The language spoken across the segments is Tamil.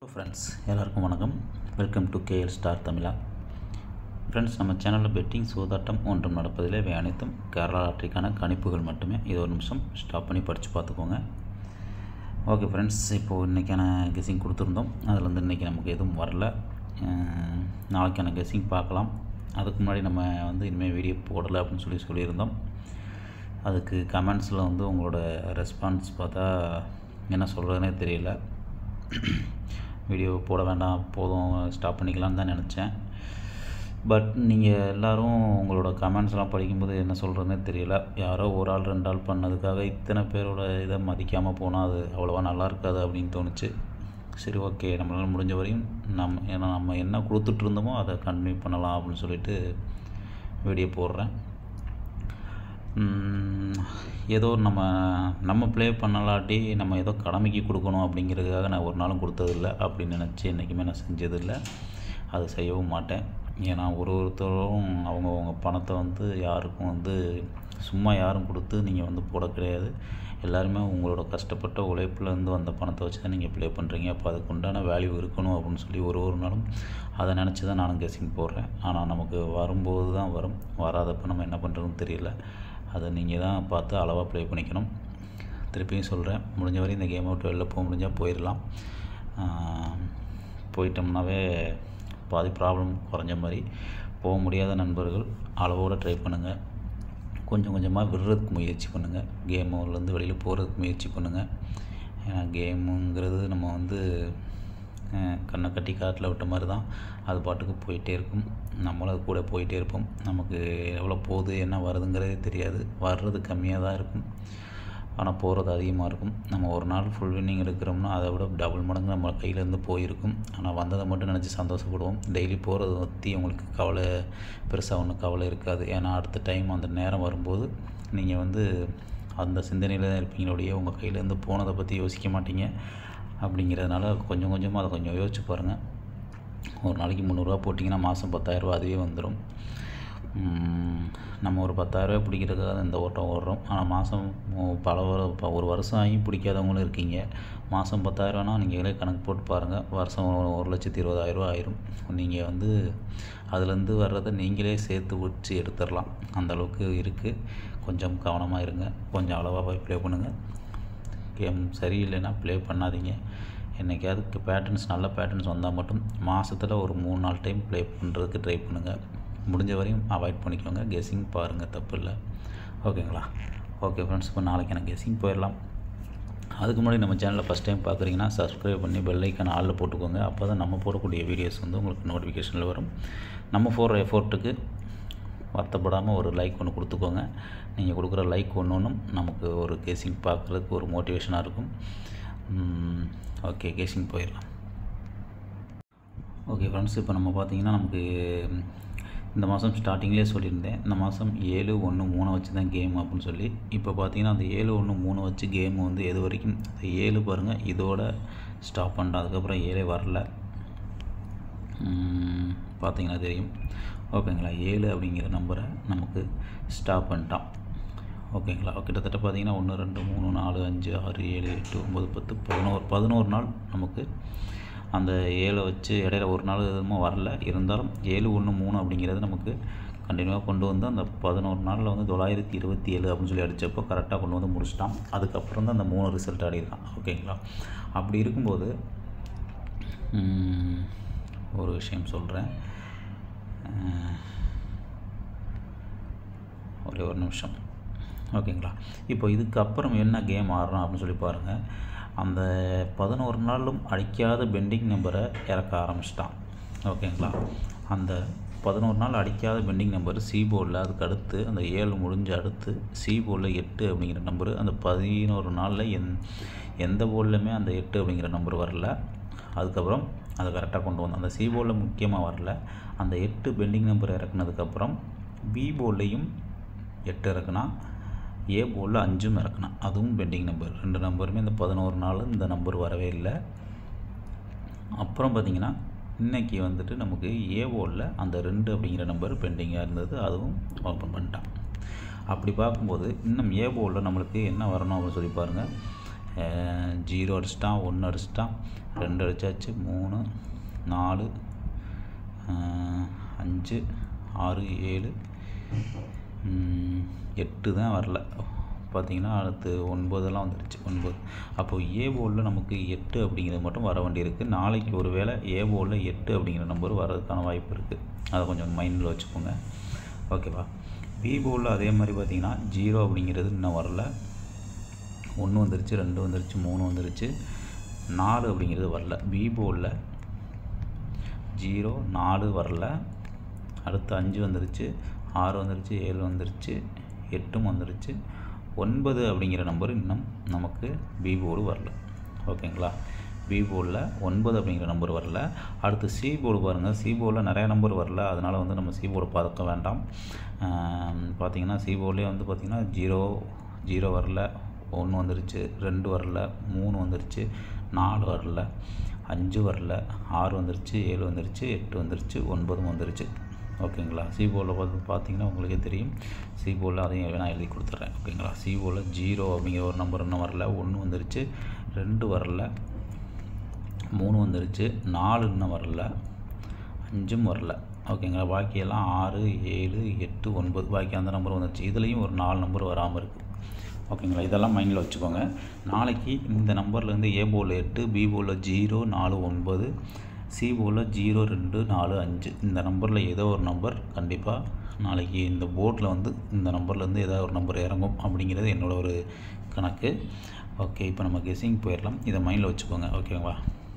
ஃப்ரெண்ட்ஸ் எல்லாருக்கும் வணக்கம் welcome to KL star Tamizha friends நம்ம சேனலில் பெட்டிங் சூதாட்டம் ஒன்றும் நடப்பதில்லை இவை அனைத்தும் கேரளா லாட்ரிக்கான கணிப்புகள் மட்டுமே இது ஒரு நிமிஷம் ஸ்டாப் பண்ணி படித்து பார்த்துக்கோங்க ஓகே ஃப்ரெண்ட்ஸ் இப்போது இன்றைக்கான கெஸ்ஸிங் கொடுத்துருந்தோம் அதில் வந்து இன்றைக்கி நமக்கு எதுவும் வரல அஹ், நாளைக்கான கெஸ்ஸிங் பார்க்கலாம் அதுக்கு முன்னாடி நம்ம வந்து இனிமேல் வீடியோ போடலை அப்படின்னு சொல்லி சொல்லியிருந்தோம் அதுக்கு கமெண்ட்ஸில் வந்து உங்களோட ரெஸ்பான்ஸ் பார்த்தா என்ன சொல்கிறதுனே தெரியல வீடியோ போட வேண்டாம் போதும் ஸ்டாப் பண்ணிக்கலாம்னு தான் நினச்சேன் பட் நீங்கள் எல்லோரும் உங்களோட கமெண்ட்ஸ்லாம் படிக்கும்போது என்ன சொல்கிறதுனே தெரியல யாரோ ஒரு ஆள் ரெண்டு ஆள் பண்ணதுக்காக இத்தனை பேரோட இதை மதிக்காமல் போனால் அது அவ்வளோவா நல்லா இருக்காது அப்படின்னு தோணுச்சு சரி ஓகே நம்மளால் முடிஞ்ச வரையும் நம்ம ஏன்னா நம்ம என்ன கொடுத்துட்டு இருந்தோமோ அதை கண்டினியூ பண்ணலாம் அப்படின்னு சொல்லிட்டு வீடியோ போடுறேன் உம், ஏதோ நம்ம நம்ம ப்ளே பண்ணலாட்டி நம்ம ஏதோ கடமைக்கு கொடுக்கணும் அப்படிங்கிறதுக்காக நான் ஒரு நாளும் கொடுத்ததில்ல அப்படின்னு நினச்சி என்றைக்குமே நான் செஞ்சதில்லை அது செய்யவும் மாட்டேன் ஏன்னா ஒரு ஒருத்தரும் அவங்கவுங்க பணத்தை வந்து யாருக்கும் வந்து சும்மா யாரும் கொடுத்து நீங்கள் வந்து போட கிடையாது எல்லாருமே உங்களோட கஷ்டப்பட்ட உழைப்புலேருந்து வந்த பணத்தை வச்சு தான் நீங்கள் ப்ளே பண்ணுறீங்க அப்போ அதுக்கு உண்டான வேல்யூ இருக்கணும் அப்படின்னு சொல்லி ஒரு ஒரு நாளும் அதை நினச்சி தான் நானும் கெஸிங் போடுறேன் ஆனால் நமக்கு வரும்போது தான் வரும் வராதப்போ நம்ம என்ன பண்ணுறதுன்னு தெரியல அதை நீங்கள் தான் பார்த்து அளவாக ப்ளே பண்ணிக்கணும் திருப்பியும் சொல்கிறேன் முடிஞ்ச வரையும் இந்த கேம் விட்டு வெளில போக முடிஞ்சால் போயிடலாம் ஆஹ், போயிட்டோம்னாவே பாதி ப்ராப்ளம் குறைஞ்ச மாதிரி போக முடியாத நண்பர்கள் அளவோடு ட்ரை பண்ணுங்கள் கொஞ்சம் கொஞ்சமாக விடுறதுக்கு முயற்சி பண்ணுங்கள் கேமுலேருந்து வெளியில் போகிறதுக்கு முயற்சி பண்ணுங்கள் ஏன்னா கேமுங்கிறது நம்ம வந்து அஹ், கண்ணை கட்டி காட்டில் விட்ட மாதிரி தான் அது பாட்டுக்கு போயிட்டே இருக்கும் நம்மளும் அது கூட போயிட்டே இருப்போம் நமக்கு எவ்வளோ போகுது என்ன வருதுங்கிறதே தெரியாது வர்றது கம்மியாக தான் இருக்கும் ஆனால் போகிறது அதிகமாக இருக்கும் நம்ம ஒரு நாள் ஃபுல் வின்னிங் எடுக்கிறோம்னா அதை விட டபுள் மடங்கு நம்ம கையிலேருந்து போயிருக்கும் ஆனால் வந்ததை மட்டும் நினச்சி சந்தோஷப்படுவோம் டெய்லி போகிறத பற்றி உங்களுக்கு கவலை பெருசாக ஒன்றும் கவலை இருக்காது ஏன்னா அடுத்த டைம் அந்த நேரம் வரும்போது நீங்கள் வந்து அந்த சிந்தனையில் தான் இருப்பீங்களோடைய உங்கள் கையிலேருந்து போனதை பற்றி யோசிக்க மாட்டீங்க அப்படிங்கிறதுனால கொஞ்சம் கொஞ்சமாக அதை கொஞ்சம் யோசிச்சு பாருங்கள் ஒரு நாளைக்கு முந்நூறுரூவா போட்டிங்கன்னா மாதம் பத்தாயிரரூபா அதுவே வந்துடும் உம், நம்ம ஒரு பத்தாயிரரூபா பிடிக்கிறதுக்காக இந்த ஓட்டம் ஓடுறோம் ஆனால் மாதம் பல வரு- ப- ஒரு வருஷம் ஆகியும் பிடிக்காதவங்களும் இருக்கீங்க மாதம் பத்தாயிரரூவானா நீங்களே கணக்கு போட்டு பாருங்கள் வருஷம் ஒரு- ஒரு லட்சத்தி இருபதாயிரரூவா ஆயிரும் நீங்கள் வந்து அதுலேருந்து வர்றதை நீங்களே சேர்த்து வச்சு எடுத்துடலாம் அந்த அளவுக்கு இருக்குது கொஞ்சம் கவனமாக இருங்க கொஞ்சம் அளவாக போய் ப்ளே பண்ணுங்கள் கேம் சரியில்லைன்னா ப்ளே பண்ணாதீங்க என்றைக்காவது பேட்டர்ன்ஸ் நல்ல பேட்டர்ன்ஸ் வந்தால் மட்டும் மாதத்தில் ஒரு மூணு நாலு டைம் ப்ளே பண்ணுறதுக்கு ட்ரை பண்ணுங்கள் முடிஞ்ச வரையும் அவாய்ட் பண்ணிக்கோங்க கெஸ்ஸிங் பாருங்கள் தப்பு இல்லை ஓகேங்களா ஓகே ஃப்ரெண்ட்ஸ் இப்போ நாளைக்கு எனக்கு கெஸ்ஸிங் போயிடலாம் அதுக்கு முன்னாடி நம்ம சேனலில் ஃபஸ்ட் டைம் பார்க்குறீங்கன்னா சப்ஸ்கிரைப் பண்ணி பெல் ஐக்கான் ஆளில் போட்டுக்கோங்க அப்போ தான் நம்ம போடக்கூடிய வீடியோஸ் வந்து உங்களுக்கு நோட்டிஃபிகேஷனில் வரும் நம்ம போடுற எஃபோர்ட்டுக்கு வருத்தப்படாமல் ஒரு லைக் ஒன்று கொடுத்துக்கோங்க நீங்கள் கொடுக்குற லைக் ஒன்று ஒன்றும் நமக்கு ஒரு கேசிங் பார்க்குறதுக்கு ஒரு மோட்டிவேஷனாக இருக்கும் ஓகே கேசிங் போயிடலாம் ஓகே ஃப்ரெண்ட்ஸ் இப்போ நம்ம பார்த்தீங்கன்னா நமக்கு இந்த மாதம் ஸ்டார்டிங்லேயே சொல்லியிருந்தேன் இந்த மாதம் ஏழு ஒன்று மூணை வச்சு தான் கேம் அப்படின்னு சொல்லி இப்போ பார்த்தீங்கன்னா அந்த ஏழு ஒன்று மூணு வச்சு கேம் வந்து எது வரைக்கும் அந்த ஏழு பாருங்கள் இதோட ஸ்டாப் பண்ணிட்டோம் அதுக்கப்புறம் ஏழே வரல ம், பார்த்தீங்கன்னா தெரியும் ஓகேங்களா ஏழு அப்படிங்கிற நம்பரை நமக்கு ஸ்டாப் பண்ணிட்டான் ஓகேங்களா கிட்டத்தட்ட பார்த்தீங்கன்னா ஒன்று ரெண்டு மூணு நாலு அஞ்சு ஆறு ஏழு எட்டு ஒம்பது பத்து பதினோரு பதினோரு நாள் நமக்கு அந்த ஏழை வச்சு இடையில ஒரு நாள் எதுவும் வரல இருந்தாலும் ஏழு ஒன்று மூணு அப்படிங்கிறது நமக்கு கண்டினியூவாக கொண்டு வந்து அந்த பதினோரு நாளில் வந்து தொள்ளாயிரத்தி இருபத்தி ஏழு அப்படின்னு சொல்லி அடித்தப்போ கரெக்டாக கொண்டு வந்து முடிச்சிட்டான் அதுக்கப்புறம் தான் அந்த மூணு ரிசல்ட் ஆடிருக்கான் ஓகேங்களா அப்படி இருக்கும்போது ம், ஒரு விஷயம் சொல்கிறேன் ஒரே ஒரு நிமிஷம் ஓகேங்களா இப்போ இதுக்கப்புறம் என்ன கேம் ஆடுறோம் அப்படின்னு சொல்லி பாருங்கள் அந்த பதினோரு நாளும் அடிக்காத பெண்டிங் நம்பரை இறக்க ஆரம்பிச்சிட்டான் ஓகேங்களா அந்த பதினோரு நாள் அடிக்காத பெண்டிங் நம்பர் சி போர்டில் அதுக்கு அடுத்து அந்த ஏழு முடிஞ்ச அடுத்து சி போர்டில் எட்டு அப்படிங்கிற நம்பரு அந்த பதினோரு நாளில் எந் எந்த போர்ட்லையுமே அந்த எட்டு அப்படிங்கிற நம்பர் வரல அதுக்கப்புறம் அதை கரெக்டாக கொண்டு வந்தோம் அந்த சி போர்டில் முக்கியமாக வரல அந்த எட்டு பெண்டிங் நம்பர் இறக்குனதுக்கப்புறம் பி போர்ட்லேயும் எட்டு இறக்குனா ஏ போர்டில் அஞ்சும் இறக்குனா அதுவும் பெண்டிங் நம்பர் ரெண்டு நம்பருமே இந்த பதினோரு நாள் இந்த நம்பர் வரவே இல்லை அப்புறம் பார்த்தீங்கன்னா இன்றைக்கி வந்துட்டு நமக்கு ஏ போர்டில் அந்த ரெண்டு அப்படிங்கிற நம்பர் பெண்டிங்காக இருந்தது அதுவும் ஓப்பன் பண்ணிட்டான் அப்படி பார்க்கும்போது இன்னும் ஏ போர்டில் நம்மளுக்கு என்ன வரணும் அப்படின்னு சொல்லி பாருங்கள் ஜீரோ அடிச்சிட்டான் ஒன்று அடிச்சிட்டான் ரெண்டு அடிச்சாச்சு மூணு நாலு அஹ், அஞ்சு ஆறு ஏழு ம், எட்டு தான் வரல பார்த்தீங்கன்னா அடுத்து ஒன்பதெல்லாம் வந்துடுச்சு ஒன்பது அப்போ ஏ போர்டில் நமக்கு எட்டு அப்படிங்கிறது மட்டும் வர வேண்டியிருக்கு நாளைக்கு ஒரு வேளை ஏ போர்டில் எட்டு அப்படிங்கிற நம்பர் வர்றதுக்கான வாய்ப்பு இருக்குது அதை கொஞ்சம் மைண்டில் வச்சுக்கோங்க ஓகேவா பி போர்டில் அதே மாதிரி பார்த்தீங்கன்னா ஜீரோ அப்படிங்கிறது இன்னும் வரல ஒன்று வந்துருச்சு ரெண்டு வந்துருச்சு மூணு வந்துருச்சு நாலு அப்படிங்கிறது வரல பி போர்டில் ஜீரோ நாலு வரல அடுத்து அஞ்சு வந்துருச்சு ஆறு வந்துருச்சு ஏழு வந்துருச்சு எட்டும் வந்துருச்சு ஒன்பது அப்படிங்கிற நம்பர் இன்னும் நமக்கு பி போர்டு வரல ஓகேங்களா பி போர்டில் ஒன்பது அப்படிங்கிற நம்பர் வரல அடுத்து சி போர்டு பாருங்கள் சி போர்டில் நிறைய நம்பர் வரல அதனால் வந்து நம்ம சி போர்டு பார்க்க வேண்டாம் பார்த்தீங்கன்னா சி போர்ட்லேயே வந்து பார்த்திங்கன்னா ஜீரோ ஜீரோ வரல ஒன்று வந்துருச்சு ரெண்டு வரல மூணு வந்துருச்சு நாலு வரல அஞ்சு வரல ஆறு வந்துருச்சு ஏழு வந்துருச்சு எட்டு வந்துருச்சு ஒன்பதும் வந்துருச்சு ஓகேங்களா சி போர்டில் பார்த்து பார்த்தீங்கன்னா உங்களுக்கே தெரியும் சி போர்டில் அதையும் வேணால் எழுதி கொடுத்துட்றேன் ஓகேங்களா சி போர்டில் ஜீரோ அப்படிங்கிற ஒரு நம்பர் இன்னும் வரல ஒன்று வந்துருச்சு ரெண்டு வரல மூணு வந்துருச்சு நாலு இன்னும் வரல அஞ்சும் வரல ஓகேங்களா பாக்கியெல்லாம் ஆறு ஏழு எட்டு ஒன்பது பாக்கி அந்த நம்பர் வந்துருச்சு இதுலேயும் ஒரு நாலு நம்பர் வராமல் இருக்குது ஓகேங்களா இதெல்லாம் மைண்டில் வச்சுக்கோங்க நாளைக்கு இந்த நம்பர்லேருந்து ஏ போல் எட்டு பி போல் ஜீரோ நாலு ஒன்பது சி போல் ஜீரோ ரெண்டு நாலு அஞ்சு இந்த நம்பரில் ஏதோ ஒரு நம்பர் கண்டிப்பாக நாளைக்கு இந்த போர்டில் வந்து இந்த நம்பர்லேருந்து ஏதாவது ஒரு நம்பர் இறங்கும் அப்படிங்கிறது என்னோட ஒரு கணக்கு ஓகே இப்போ நம்ம கெஸ்ஸிங் போயிடலாம் இதை மைண்டில் வச்சுக்கோங்க ஓகேவா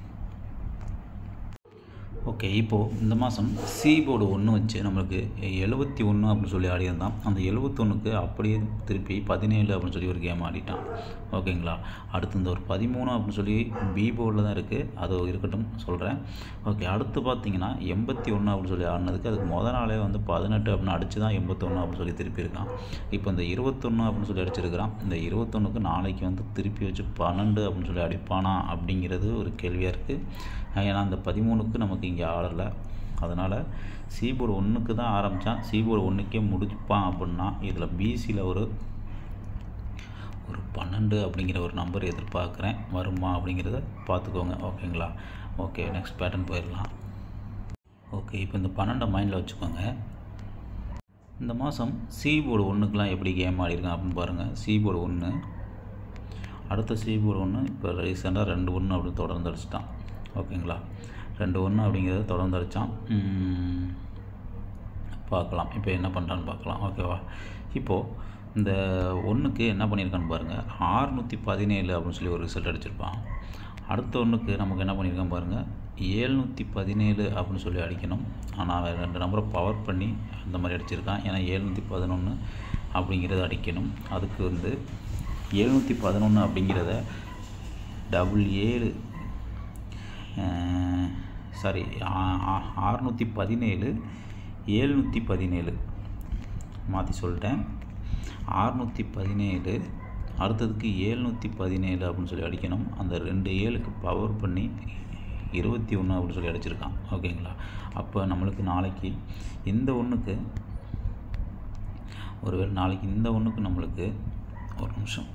ஓகே இப்போது இந்த மாதம் சி போர்டு ஒன்று வச்சு நம்மளுக்கு எழுபத்தி ஒன்று அப்படின்னு சொல்லி ஆடியிருந்தான் அந்த எழுபத்தொன்னுக்கு அப்படியே திருப்பி பதினேழு அப்படின்னு சொல்லி ஒரு கேம் ஆடிட்டான் ஓகேங்களா அடுத்து இந்த ஒரு பதிமூணு அப்படின்னு சொல்லி பி போர்டில் தான் இருக்குது அது இருக்கட்டும் சொல்கிறேன் ஓகே அடுத்து பார்த்தீங்கன்னா எண்பத்தி ஒன்று அப்படின்னு சொல்லி ஆடினதுக்கு அதுக்கு முத நாளே வந்து பதினெட்டு அப்படின்னு அடித்து தான் எண்பத்தொன்று அப்படின்னு சொல்லி திருப்பி இருக்கான் இப்போ இந்த இருபத்தொன்று அப்படின்னு சொல்லி அடிச்சிருக்கிறான் இந்த இருபத்தொன்னுக்கு நாளைக்கு வந்து திருப்பி வச்சு பன்னெண்டு அப்படின்னு சொல்லி அடிப்பானா அப்படிங்கிறது ஒரு கேள்வியாக இருக்குது ஏன்னா அந்த பதிமூணுக்கு நமக்கு இங்கே ஆடலை அதனால் சீபோர்டு ஒன்றுக்கு தான் ஆரம்பித்தான் சீபோர்டு ஒன்றுக்கே முடிப்பான் அப்படின்னா இதில் பிசியில் ஒரு ஒரு பன்னெண்டு அப்படிங்கிற ஒரு நம்பர் எதிர்பார்க்குறேன் வருமா அப்படிங்கிறத பார்த்துக்கோங்க ஓகேங்களா ஓகே நெக்ஸ்ட் பேட்டர்ன் போயிடலாம் ஓகே இப்போ இந்த பன்னெண்டை மைண்டில் வச்சுக்கோங்க இந்த மாதம் சி போர்டு ஒன்றுக்கெலாம் எப்படி கேம் ஆடிருக்கான் அப்படின்னு பாருங்கள் சி போர்டு ஒன்று அடுத்த சி போர்டு ஒன்று இப்போ ரீசெண்டாக ரெண்டு ஒன்று அப்படின்னு தொடர்ந்து அடிச்சிட்டான் ஓகேங்களா ரெண்டு ஒன்று அப்படிங்கிறத தொடர்ந்து அடித்தான் பார்க்கலாம் இப்போ என்ன பண்ணுறான்னு பார்க்கலாம் ஓகேவா இப்போது இந்த ஒன்றுக்கு என்ன பண்ணியிருக்கான்னு பாருங்கள் ஆறுநூற்றி பதினேழு அப்படின்னு சொல்லி ஒரு ரிசல்ட் அடிச்சிருப்பான் அடுத்த ஒன்றுக்கு நமக்கு என்ன பண்ணியிருக்கான் பாருங்கள் ஏழ்நூற்றி பதினேழு அப்படின்னு சொல்லி அடிக்கணும் ஆனால் அவன் ரெண்டு நம்பரை பவர் பண்ணி அந்த மாதிரி அடிச்சிருக்கான் ஏன்னா ஏழ்நூற்றி பதினொன்று அப்படிங்கிறத அடிக்கணும் அதுக்கு வந்து எழுநூற்றி பதினொன்று அப்படிங்கிறத டபுள் ஏழு சாரி ஆறுநூற்றி பதினேழு ஏழ்நூற்றி பதினேழு மாற்றி சொல்லிட்டேன் ஆறுநூற்றி பதினேழு அடுத்ததுக்கு ஏழ்நூற்றி பதினேழு அப்படின்னு சொல்லி அடிக்கணும் அந்த ரெண்டு ஏழுக்கு பவர் பண்ணி இருபத்தி ஒன்று அப்படின்னு சொல்லி அடிச்சிருக்கான் ஓகேங்களா அப்போ நம்மளுக்கு நாளைக்கு இந்த ஒன்றுக்கு ஒருவேளை நாளைக்கு இந்த ஒன்றுக்கு நம்மளுக்கு ஒரு நிமிஷம்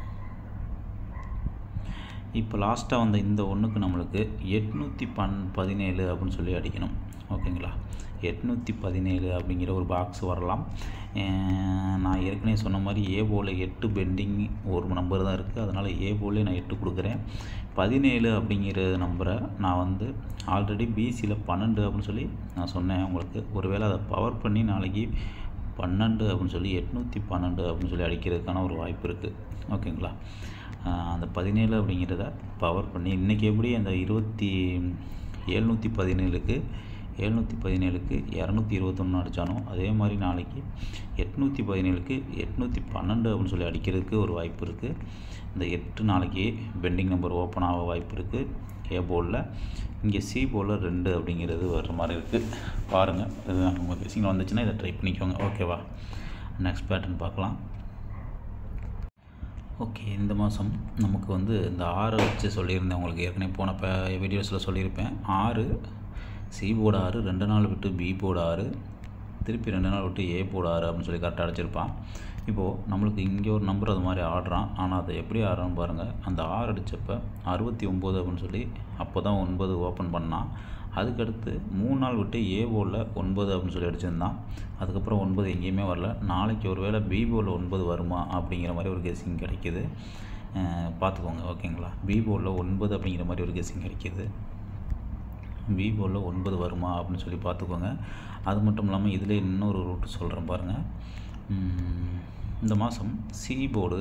இப்போ லாஸ்ட்டாக வந்த இந்த ஒன்றுக்கு நம்மளுக்கு எட்நூற்றி பன் பதினேழு அப்படின்னு சொல்லி அடிக்கணும் ஓகேங்களா எட்நூற்றி பதினேழு அப்படிங்கிற ஒரு பாக்ஸ் வரலாம் நான் ஏற்கனவே சொன்ன மாதிரி ஏ போல் எட்டு பெண்டிங் ஒரு நம்பர் தான் இருக்குது அதனால் ஏ போலே நான் எட்டு கொடுக்குறேன் பதினேழு அப்படிங்கிற நம்பரை நான் வந்து ஆல்ரெடி பிசியில் பன்னெண்டு அப்படின்னு சொல்லி நான் சொன்னேன் உங்களுக்கு ஒருவேளை அதை பவர் பண்ணி நாளைக்கு பன்னெண்டு அப்படின்னு சொல்லி எட்நூற்றி பன்னெண்டு அப்படின்னு சொல்லி அடிக்கிறதுக்கான ஒரு வாய்ப்பு இருக்குது ஓகேங்களா அந்த பதினேழு அப்படிங்கிறத பவர் பண்ணி இன்றைக்கி எப்படி அந்த இருபத்தி எழுநூற்றி பதினேழுக்கு எழுநூற்றி பதினேழுக்கு இரநூத்தி இருபத்தொன்று அடித்தானோ அதே மாதிரி நாளைக்கு எட்நூற்றி பதினேழுக்கு எட்நூற்றி பன்னெண்டு அப்படின்னு சொல்லி அடிக்கிறதுக்கு ஒரு வாய்ப்பு இருக்குது இந்த எட்டு நாளைக்கு பெண்டிங் நம்பர் ஓப்பன் ஆக வாய்ப்பு இருக்குது ஏ போர்டில் இங்கே சி போர்டில் ரெண்டு அப்படிங்கிறது வர்ற மாதிரி இருக்குது பாருங்கள் இது உங்கள் கெஸிங்கில் வந்துச்சுன்னா இதை ட்ரை பண்ணிக்கோங்க ஓகேவா நெக்ஸ்ட் பேட்டர்ன் பார்க்கலாம் ஓகே இந்த மாதம் நமக்கு வந்து இந்த ஆறை வச்சு சொல்லியிருந்தேன் உங்களுக்கு ஏற்கனவே போன ப வீடியோஸில் சொல்லியிருப்பேன் ஆறு சி போர்டு ஆறு ரெண்டு நாள் விட்டு பி போர்டு ஆறு திருப்பி ரெண்டு நாள் விட்டு ஏ போர்டு ஆறு அப்படின்னு சொல்லி கரெக்டாக அடிச்சிருப்பான் இப்போது நம்மளுக்கு இங்கே ஒரு நம்பர் அது மாதிரி ஆடுறான் ஆனால் அதை எப்படி ஆடுறான்னு பாருங்கள் அந்த ஆறு அடித்தப்ப அறுபத்தி ஒம்பது அப்படின்னு சொல்லி அப்போ தான் ஒன்பது ஓப்பன் பண்ணான் அதுக்கடுத்து மூணு நாள் விட்டு ஏ போலில் ஒன்பது அப்படின்னு சொல்லி அடிச்சிருந்தான் அதுக்கப்புறம் ஒன்பது எங்கேயுமே வரல நாளைக்கு ஒரு வேளை பி போலில் ஒன்பது வருமா அப்படிங்கிற மாதிரி ஒரு கெஸ்ஸிங் கிடைக்கிது அஹ் பார்த்துக்கோங்க ஓகேங்களா பி போலில் ஒன்பது அப்படிங்கிற மாதிரி ஒரு கெஸ்ஸிங் கிடைக்கிது பி போலில் ஒன்பது வருமா அப்படின்னு சொல்லி பார்த்துக்கோங்க அது மட்டும் இல்லாமல் இதில் இன்னொரு ரூட் சொல்கிறேன் பாருங்கள் உம், இந்த மாதம் சி போர்டு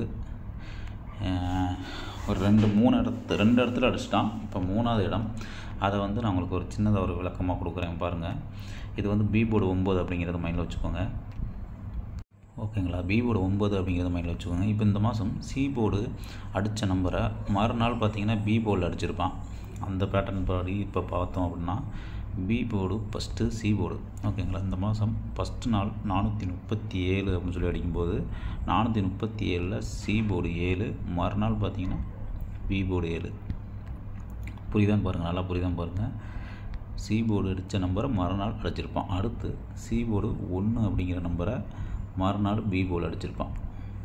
ஒரு ரெண்டு மூணு இடத்து ரெண்டு இடத்துல அடிச்சிட்டான் இப்போ மூணாவது இடம் அதை வந்து நான் உங்களுக்கு ஒரு சின்னதாக ஒரு விளக்கமாக கொடுக்குறேன் பாருங்கள் இது வந்து பி போர்டு ஒம்பது அப்படிங்கிறத மைண்டில் வச்சுக்கோங்க ஓகேங்களா பி போர்டு ஒம்பது அப்படிங்கிறத மைண்டில் வச்சுக்கோங்க இப்போ இந்த மாதம் சி போர்டு அடித்த நம்பரை மறுநாள் பார்த்தீங்கன்னா பி போர்டில் அடிச்சிருப்பான் அந்த பேட்டர்ன் படி இப்போ பார்த்தோம் அப்படின்னா B board first C board ஓகேங்களா இந்த மாதம் ஃபஸ்ட்டு நாள் நானூற்றி முப்பத்தி ஏழு அப்படின்னு சொல்லி அடிக்கும்போது நானூற்றி முப்பத்தி ஏழில் சி போர்டு ஏழு மறுநாள் பார்த்தீங்கன்னா பி போர்டு ஏழு புரியுதான்னு பாருங்கள் நல்லா புரியுதான்னு பாருங்கள் சி போர்டு அடித்த நம்பரை மறுநாள் அடிச்சிருப்பான் அடுத்து சி போர்டு ஒன்று அப்படிங்கிற நம்பரை மறுநாள் பி போர்டு அடிச்சிருப்பான்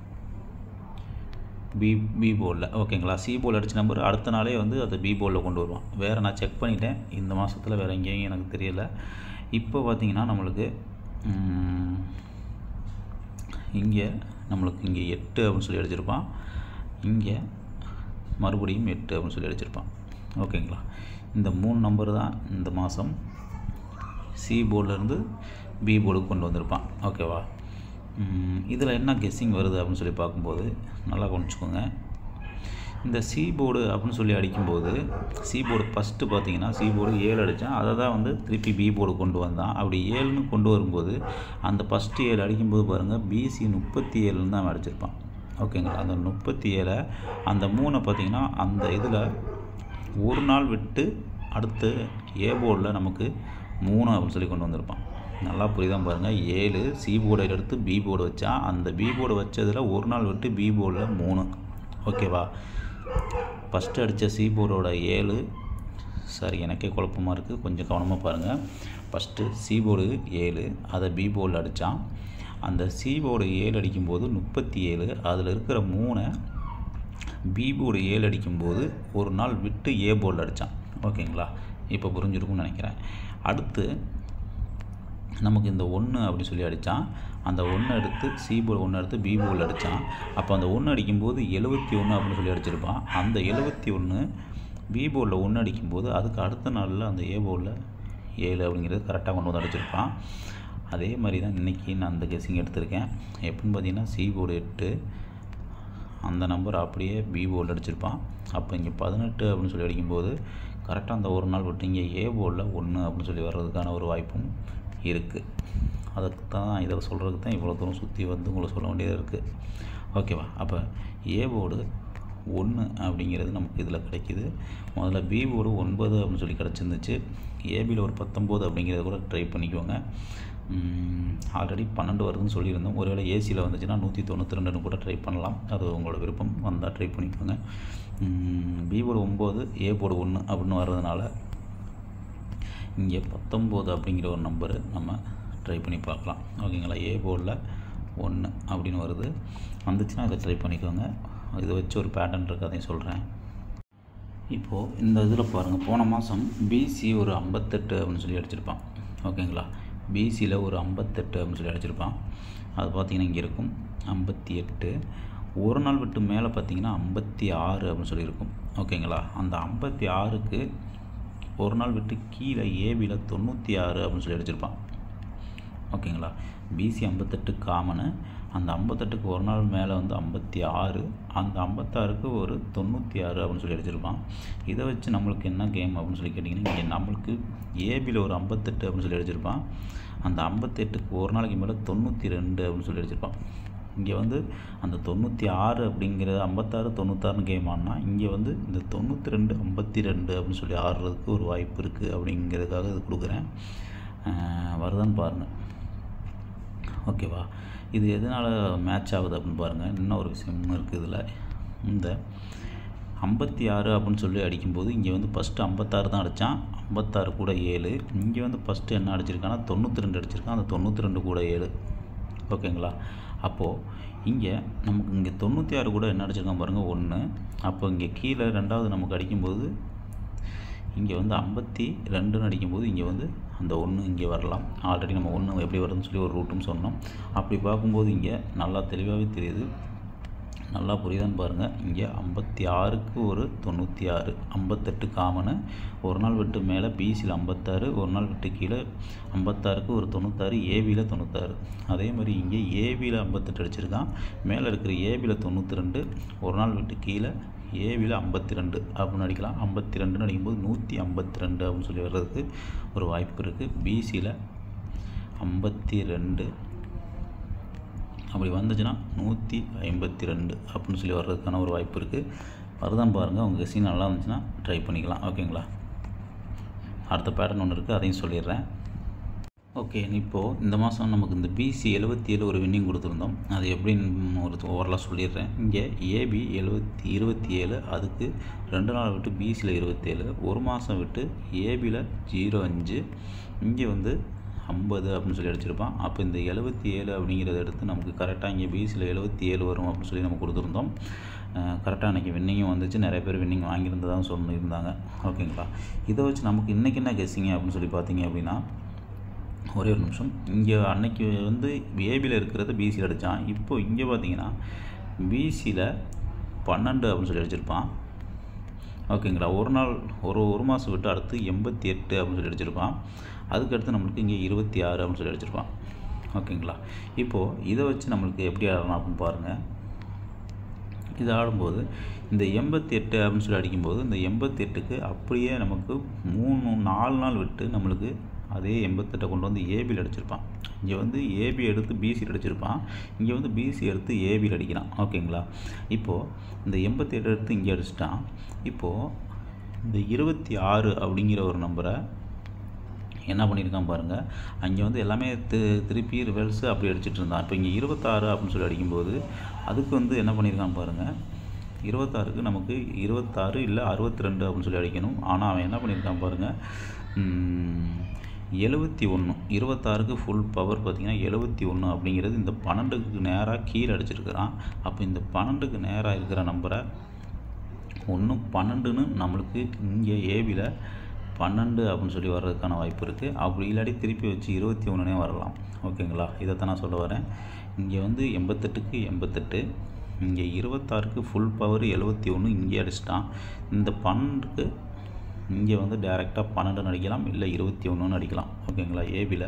பி பி போர்டில் ஓகேங்களா சி போர்டில் அடித்த நம்பர் அடுத்த நாளே வந்து அதை பி போர்டில் கொண்டு வருவான் வேறு நான் செக் பண்ணிட்டேன் இந்த மாதத்தில் வேறு எங்கேயும் எனக்கு தெரியல இப்போ பார்த்தீங்கன்னா நம்மளுக்கு ம், இங்கே நம்மளுக்கு இங்கே எட்டு அப்படின்னு சொல்லி அடிச்சிருப்பான் இங்கே மறுபடியும் எட்டு அப்படின்னு சொல்லி அடிச்சிருப்பான் ஓகேங்களா இந்த மூணு நம்பர் தான் இந்த மாதம் சி போர்டிலேருந்து பி போர்டுக்கு கொண்டு வந்திருப்பான் ஓகேவா இதில் என்ன கெஸ்ஸிங் வருது அப்படின்னு சொல்லி பார்க்கும்போது நல்லா கவனிச்சுக்கோங்க இந்த சி போர்டு அப்படின்னு சொல்லி அடிக்கும்போது சி போர்டு ஃபஸ்ட்டு பார்த்தீங்கன்னா சி போர்டு ஏழு அடித்தான் அதை தான் வந்து திருப்பி பி போர்டு கொண்டு வந்தான் அப்படி ஏழுன்னு கொண்டு வரும்போது அந்த ஃபஸ்ட்டு ஏழு அடிக்கும்போது பாருங்கள் பிசி முப்பத்தி ஏழுன்னு தான் அவன் அடிச்சிருப்பான் ஓகேங்களா அந்த முப்பத்தி ஏழை அந்த மூணை பார்த்தீங்கன்னா அந்த இதில் ஒரு நாள் விட்டு அடுத்து ஏ போர்டில் நமக்கு மூணு அப்படின்னு சொல்லி கொண்டு வந்திருப்பான் நல்லா புரியுதான் பாருங்கள் ஏழு சி போர்டை எடுத்து பி போர்டு வச்சா அந்த பி போர்டு வச்சதில் ஒரு நாள் விட்டு பி போர்டில் மூணு ஓகேவா ஃபஸ்ட்டு அடித்த சி போர்டோட ஏழு சாரி எனக்கே குழப்பமாக இருக்குது கொஞ்சம் கவனமாக பாருங்கள் ஃபஸ்ட்டு சி போர்டு ஏழு அதை பி போர்டில் அடித்தான் அந்த சி போர்டு ஏழு அடிக்கும்போது முப்பத்தி ஏழு அதில் இருக்கிற மூணை பி போர்டு ஏழு அடிக்கும்போது ஒரு நாள் விட்டு ஏ போர்டில் அடித்தான் ஓகேங்களா இப்போ புரிஞ்சிருக்கும்னு நினைக்கிறேன் அடுத்து நமக்கு இந்த ஒன்று அப்படி சொல்லி அடித்தான் அந்த ஒன்று எடுத்து சி போர்டு ஒன்று எடுத்து பி போர்டில் அடித்தான் அப்போ அந்த ஒன்று அடிக்கும்போது எழுபத்தி ஒன்று அப்படின்னு சொல்லி அடிச்சிருப்பான் அந்த எழுபத்தி ஒன்று பி போர்டில் ஒன்று அடிக்கும்போது அதுக்கு அடுத்த நாளில் அந்த ஏ போர்டில் ஏழு அப்படிங்கிறது கரெக்டாக கொண்டு வந்து அடிச்சிருப்பான் அதே மாதிரி தான் இன்றைக்கி நான் அந்த கெஸ்ஸிங் எடுத்திருக்கேன் எப்படின்னு பார்த்தீங்கன்னா சி போர்டு எட்டு அந்த நம்பர் அப்படியே பி போர்டில் அடிச்சிருப்பான் அப்போ இங்கே பதினெட்டு அப்படின்னு சொல்லி அடிக்கும்போது கரெக்டாக அந்த ஒரு நாள் விட்டு இங்கே ஏ போர்டில் ஒன்று அப்படின்னு சொல்லி வர்றதுக்கான ஒரு வாய்ப்பும் இருக்குது அதுக்கு தான் இதை சொல்கிறதுக்கு தான் இவ்வளோ தூரம் சுற்றி வந்து உங்களுக்கு சொல்ல வேண்டியது இருக்குது ஓகேவா அப்போ ஏ போர்டு ஒன்று அப்படிங்கிறது நமக்கு இதில் கிடைக்கிது முதல்ல பி போர்டு ஒன்பது அப்படின்னு சொல்லி கிடச்சிருந்துச்சு ஏபியில் ஒரு பத்தொம்போது அப்படிங்கிறத கூட ட்ரை பண்ணிக்கோங்க ஆல்ரெடி பன்னெண்டு வருதுன்னு சொல்லியிருந்தோம் ஒருவேளை ஏசியில் வந்துச்சுன்னா நூற்றி தொண்ணூற்றி ரெண்டுன்னு கூட ட்ரை பண்ணலாம் அது உங்களோட விருப்பம் வந்தால் ட்ரை பண்ணிக்கோங்க பி போர்டு ஒம்பது ஏ போர்டு ஒன்று அப்படின்னு வர்றதுனால இங்கே பத்தொம்போது அப்படிங்கிற ஒரு நம்பரு நம்ம ட்ரை பண்ணி பார்க்கலாம் ஓகேங்களா ஏ போர்டில் ஒன்று அப்படின்னு வருது வந்துச்சுன்னா இதை ட்ரை பண்ணிக்கோங்க இதை வச்சு ஒரு பேட்டர்ன் இருக்குது அதையும் சொல்கிறேன் இப்போது இந்த இதில் பாருங்கள் போன மாதம் பிசி ஒரு ஐம்பத்தெட்டு அப்படின்னு சொல்லி அடிச்சிருப்பான் ஓகேங்களா பிசியில் ஒரு ஐம்பத்தெட்டு அப்படின்னு சொல்லி அடிச்சிருப்பான் அது பார்த்தீங்கன்னா இங்கே இருக்கும் ஐம்பத்தி எட்டு ஒரு நாள் விட்டு மேலே பார்த்தீங்கன்னா ஐம்பத்தி ஆறு அப்படின்னு சொல்லியிருக்கும் ஓகேங்களா அந்த ஐம்பத்தி ஆறுக்கு ஒரு நாள் விட்டு கீழே ஏபியில் தொண்ணூற்றி ஆறு அப்படின்னு சொல்லி அடிச்சிருப்பான் ஓகேங்களா பிசி ஐம்பத்தெட்டு காமனு அந்த ஐம்பத்தெட்டுக்கு ஒரு நாள் மேலே வந்து ஐம்பத்தி ஆறு அந்த ஐம்பத்தாறுக்கு ஒரு தொண்ணூற்றி ஆறு அப்படின்னு சொல்லி அடிச்சிருப்பான் இதை வச்சு நம்மளுக்கு என்ன கேம் அப்படின்னு சொல்லி கேட்டிங்கன்னா இங்கே நம்மளுக்கு ஏபியில் ஒரு ஐம்பத்தெட்டு அப்படின்னு சொல்லி அடிச்சிருப்பான் அந்த ஐம்பத்தெட்டுக்கு ஒரு நாளைக்கு மேலே தொண்ணூற்றி ரெண்டு அப்படின்னு சொல்லி அடிச்சிருப்பான் இங்கே வந்து அந்த தொண்ணூற்றி ஆறு அப்படிங்கிறது ஐம்பத்தாறு தொண்ணூத்தாறுன்னு கேம் ஆடினா இங்கே வந்து இந்த தொண்ணூற்றி ரெண்டு ஐம்பத்தி ரெண்டு அப்படின்னு சொல்லி ஆடுறதுக்கு ஒரு வாய்ப்பு இருக்குது அப்படிங்கிறதுக்காக இது கொடுக்குறேன் வருதான்னு பாருங்கள் ஓகேவா இது எதனால் மேட்ச் ஆகுது அப்படின்னு பாருங்கள் இன்னும் ஒரு விஷயம் இருக்குது இதில் இந்த ஐம்பத்தி ஆறு அப்படின்னு சொல்லி அடிக்கும்போது இங்கே வந்து ஃபஸ்ட்டு ஐம்பத்தாறு தான் அடித்தான் ஐம்பத்தாறு கூட ஏழு இங்கே வந்து ஃபஸ்ட்டு என்ன அடிச்சிருக்கான்னா தொண்ணூற்றி ரெண்டு அடிச்சிருக்கான் அந்த தொண்ணூற்றி ரெண்டு கூட ஏழு ஓகேங்களா அப்போது இங்கே நமக்கு இங்கே தொண்ணூற்றி ஆறு கூட என்ன அடிச்சிருக்கான் பாருங்கள் ஒன்று அப்போ இங்கே கீழே ரெண்டாவது நமக்கு அடிக்கும்போது இங்கே வந்து ஐம்பத்தி ரெண்டுன்னு அடிக்கும்போது இங்கே வந்து அந்த ஒன்று இங்கே வரலாம் ஆல்ரெடி நம்ம ஒன்று எப்படி வருதுன்னு சொல்லி ஒரு ரூட்டும் சொன்னோம் அப்படி பார்க்கும்போது இங்கே நல்லா தெளிவாகவே தெரியுது நல்லா புரியுதான்னு பாருங்கள் இங்கே ஐம்பத்தி ஆறுக்கு ஒரு தொண்ணூற்றி ஆறு ஐம்பத்தெட்டு காமனு ஒரு நாள் விட்டு மேலே பிசியில் ஐம்பத்தாறு ஒரு நாள் விட்டு கீழே ஐம்பத்தாறுக்கு ஒரு தொண்ணூத்தாறு ஏபியில் தொண்ணூத்தாறு அதே மாதிரி இங்கே ஏபியில் ஐம்பத்தெட்டு அடிச்சிருக்கான் மேலே இருக்கிற ஏபியில் தொண்ணூற்றி ரெண்டு ஒரு நாள் விட்டு கீழே ஏபியில் ஐம்பத்தி ரெண்டு அப்படின்னு அடிக்கலாம் ஐம்பத்தி ரெண்டுன்னு அடிக்கும்போது நூற்றி ஐம்பத்தி ரெண்டு அப்படின்னு சொல்லி வர்றதுக்கு ஒரு வாய்ப்பு இருக்குது பிசியில் ஐம்பத்தி ரெண்டு அப்படி வந்துச்சுன்னா நூற்றி ஐம்பத்தி ரெண்டு அப்படின்னு சொல்லி வர்றதுக்கான ஒரு வாய்ப்பு இருக்குது வருதான் பாருங்கள் உங்கள் கெஸ்ஸிங் நல்லா இருந்துச்சுன்னா ட்ரை பண்ணிக்கலாம் ஓகேங்களா அடுத்த பேட்டர்ன் ஒன்று இருக்குது அதையும் சொல்லிடுறேன் ஓகே இப்போது இந்த மாதம் நமக்கு இந்த பிசி எழுபத்தி ஏழு ஒரு வின்னிங் கொடுத்துருந்தோம் அது எப்படின்னு ஒரு ஓவரலாக சொல்லிடுறேன் இங்கே ஏபி எழுபத்தி இருபத்தி ஏழு அதுக்கு ரெண்டு நாள் விட்டு பிசியில் இருபத்தேழு ஒரு மாதம் விட்டு ஏபியில் ஜீரோ அஞ்சு இங்கே வந்து ஐம்பது அப்படின்னு சொல்லி அடிச்சிருப்பான் அப்போ இந்த எழுபத்தி ஏழு அப்படிங்கிறத எடுத்து நமக்கு கரெக்டாக இங்கே பிசியில் எழுபத்தி ஏழு வரும் அப்படின்னு சொல்லி நம்ம கொடுத்துருந்தோம் கரெக்டாக அன்றைக்கி வின்னிங்கும் வந்துச்சு நிறைய பேர் வின்னிங் வாங்கியிருந்ததாக சொல்லியிருந்தாங்க ஓகேங்களா இதை வச்சு நமக்கு இன்றைக்கி என்ன கெஸ்ஸிங்க அப்படின்னு சொல்லி பார்த்தீங்க அப்படின்னா ஒரே ஒரு நிமிஷம் இங்கே அன்னைக்கு வந்து ஏபியில் இருக்கிறத பிசியில் அடித்தான் இப்போ இங்கே பார்த்தீங்கன்னா பிசியில் பன்னெண்டு அப்படின்னு சொல்லி அடிச்சிருப்பான் ஓகேங்களா ஒரு நாள் ஒரு ஒரு மாதம் விட்டு அடுத்து எண்பத்தி எட்டு அப்படின்னு சொல்லி அடிச்சிருப்பான் அதுக்கடுத்து நம்மளுக்கு இங்கே இருபத்தி ஆறு அப்படின்னு சொல்லி அடிச்சிருப்பான் ஓகேங்களா இப்போது இதை வச்சு நம்மளுக்கு எப்படி ஆடலாம் அப்படின்னு பாருங்கள் இது ஆடும்போது இந்த எண்பத்தி எட்டு அப்படின்னு சொல்லி அடிக்கும்போது இந்த எண்பத்தி எட்டுக்கு அப்படியே நமக்கு மூணு நாலு நாள் விட்டு நம்மளுக்கு அதே எண்பத்தெட்டை கொண்டு வந்து ஏபியில் அடிச்சிருப்பான் இங்கே வந்து ஏபி எடுத்து பிசியில் அடிச்சிருப்பான் இங்கே வந்து பிசி எடுத்து ஏபியில் அடிக்கிறான் ஓகேங்களா இப்போது இந்த எண்பத்தி எட்டு எடுத்து இங்கே அடிச்சிட்டான் இப்போது இந்த இருபத்தி ஆறு அப்படிங்கிற ஒரு நம்பரை என்ன பண்ணியிருக்கான் பாருங்கள் அங்கே வந்து எல்லாமே தி திருப்பி ரிவர்ஸு அப்படி அடிச்சிட்டு இருந்தான் இப்போ இங்கே இருபத்தாறு அப்படின்னு சொல்லி அடிக்கும்போது அதுக்கு வந்து என்ன பண்ணியிருக்கான் பாருங்கள் இருபத்தாறுக்கு நமக்கு இருபத்தாறு இல்லை அறுபத்தி ரெண்டு அப்படின்னு சொல்லி அடிக்கணும் ஆனால் அவன் என்ன பண்ணியிருக்கான் பாருங்கள் எழுபத்தி ஒன்று இருபத்தாறுக்கு ஃபுல் பவர் பார்த்திங்கன்னா எழுபத்தி ஒன்று அப்படிங்கிறது இந்த பன்னெண்டுக்கு நேராக கீழே அடிச்சிருக்கிறான் அப்போ இந்த பன்னெண்டுக்கு நேராக இருக்கிற நம்பரை ஒன்று பன்னெண்டுன்னு நம்மளுக்கு இங்கே ஏபியில் பன்னெண்டு அப்படின்னு சொல்லி வர்றதுக்கான வாய்ப்பு இருக்குது அப்படி இல்லாட்டி திருப்பி வச்சு இருபத்தி ஒன்றுனே வரலாம் ஓகேங்களா இதைத்தான் நான் சொல்ல வரேன் இங்கே வந்து எண்பத்தெட்டுக்கு எண்பத்தெட்டு இங்கே இருபத்தாறுக்கு ஃபுல் பவர் எழுபத்தி ஒன்று இங்கே அடிச்சிட்டான் இந்த பன்னெண்டுக்கு இங்கே வந்து டேரெக்டாக பன்னெண்டுன்னு அடிக்கலாம் இல்லை இருபத்தி ஒன்றுன்னு அடிக்கலாம் ஓகேங்களா ஏபியில்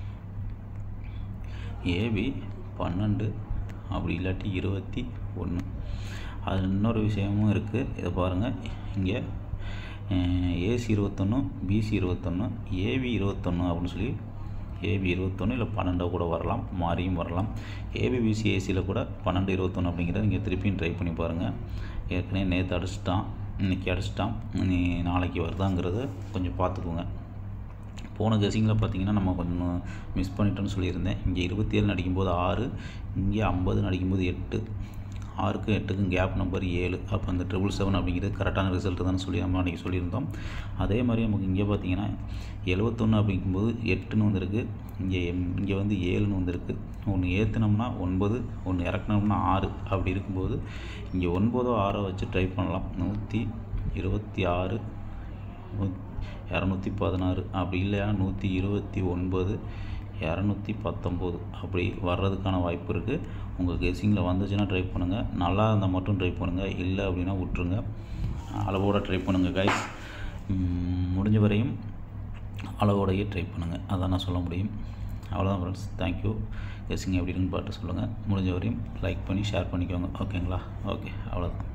ஏபி பன்னெண்டு அப்படி இல்லாட்டி இருபத்தி ஒன்று அது இன்னொரு விஷயமும் இருக்குது இதை பாருங்கள் இங்கே ஏசி இருபத்தொன்று பிசி இருபத்தொன்று ஏவி இருபத்தொன்று அப்படின்னு சொல்லி ஏபி இருபத்தொன்று இல்லை பன்னெண்டோ கூட வரலாம் மாறியும் வரலாம் ஏபிபிசி ஏசியில் கூட பன்னெண்டு இருபத்தொன்று அப்படிங்கிறத நீங்கள் திருப்பியும் ட்ரை பண்ணி பாருங்கள் ஏற்கனவே நேற்று அடிச்சிட்டான் இன்றைக்கி அடிச்சிட்டான் நீ நாளைக்கு வருதாங்கிறத கொஞ்சம் பார்த்துக்கோங்க போன கெஸிங்கில் பார்த்தீங்கன்னா நம்ம கொஞ்சம் மிஸ் பண்ணிட்டோன்னு சொல்லியிருந்தேன் இங்கே இருபத்தி ஏழு அடிக்கும்போது ஆறு இங்கே ஐம்பதுன்னு அடிக்கும்போது எட்டு ஆறுக்கும் எட்டுக்கும் கேப் நம்பர் ஏழு அப்போ அந்த ட்ரிபிள் செவன் அப்படிங்கிறது கரெக்டான ரிசல்ட் தான் சொல்லி நம்ம அன்றைக்கி சொல்லியிருந்தோம் அதே மாதிரி நமக்கு இங்கே பார்த்தீங்கன்னா எழுபத்தொன்று அப்படிங்கும்போது எட்டுன்னு வந்திருக்கு இங்கே இங்கே வந்து ஏழுன்னு வந்திருக்கு ஒன்று ஏற்றுனோம்னா ஒன்பது ஒன்று இறக்குனோம்னா ஆறு அப்படி இருக்கும்போது இங்கே ஒன்பதோ ஆறோ வச்சு ட்ரை பண்ணலாம் நூற்றி இருபத்தி ஆறு இரநூத்தி பதினாறு அப்படி இல்லையா நூற்றி இருபத்தி ஒன்பது இரநூத்தி பத்தொம்போது அப்படி வர்றதுக்கான வாய்ப்பு இருக்குது உங்கள் கெஸிங்கில் வந்துச்சுன்னா ட்ரை பண்ணுங்கள் நல்லா இருந்தால் மட்டும் ட்ரை பண்ணுங்கள் இல்லை அப்படின்னா விட்ருங்க அளவோடு ட்ரை பண்ணுங்கள் கைஸ் முடிஞ்ச வரையும் அளவோடையே ட்ரை பண்ணுங்கள் அதான் நான் சொல்ல முடியும் அவ்வளோதான் ஃப்ரெண்ட்ஸ் தேங்க்யூ கெஸிங் எப்படி இருக்குன்னு பார்த்து சொல்லுங்கள் முடிஞ்ச வரையும் லைக் பண்ணி ஷேர் பண்ணிக்கோங்க ஓகேங்களா ஓகே அவ்வளோதான்